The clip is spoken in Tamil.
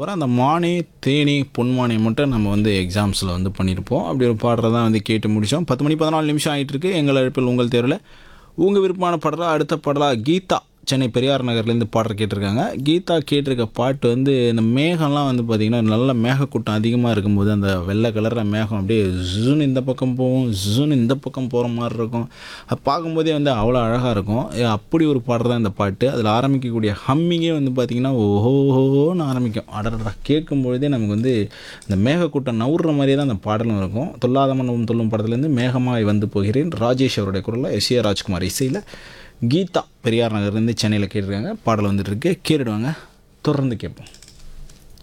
தவிர அந்த மானே தேனி பொன்மானே மட்டும் நம்ம வந்து எக்ஸாம்ஸில் வந்து பண்ணியிருப்போம் அப்படி ஒரு பாடுறதான் வந்து கேட்டு முடித்தோம் பத்து மணி பதினாலு நிமிஷம் ஆகிட்டு இருக்கு எங்கள் அழைப்பில் உங்கள் தேர்வில் உங்கள் விருப்பமான பாடலா அடுத்த பாடலா கீதா சென்னை பெரியார் நகர்லேருந்து பாடல் கேட்டிருக்காங்க கீதா கேட்டிருக்க பாட்டு வந்து இந்த மேகம்லாம் வந்து பார்த்திங்கன்னா நல்ல மேகக்கூட்டம் அதிகமாக இருக்கும்போது அந்த வெள்ளை கலரில் மேகம் அப்படியே ஜூன் இந்த பக்கம் போகும் ஜூன் இந்த பக்கம் போகிற மாதிரி இருக்கும் அது பார்க்கும்போதே வந்து அவ்வளோ அழகாக இருக்கும் ஏ, அப்படி ஒரு பாடல் தான் இந்த பாட்டு அதில் ஆரம்பிக்கக்கூடிய ஹம்மிங்கே வந்து பார்த்திங்கன்னா ஓஹோன்னு ஆரம்பிக்கும் அடடா கேட்கும்பொழுதே நமக்கு வந்து இந்த மேகக்கூட்டம் நவுற மாதிரியே தான் அந்த பாடலும் இருக்கும் தொல்லாத மன்னவும் தொல்லும் படத்துலேருந்து மேகமாய் வந்து போகிறேன் ராஜேஷ் அவருடைய குரலில் எஸ் ஏ ராஜ்குமார் இசையில் கீதா பெரியார் நகர்லேருந்து சென்னையில் கேட்டிருக்காங்க பாடல் வந்துட்டு இருக்கு கேட்டுடுவாங்க தொடர்ந்து கேட்போம்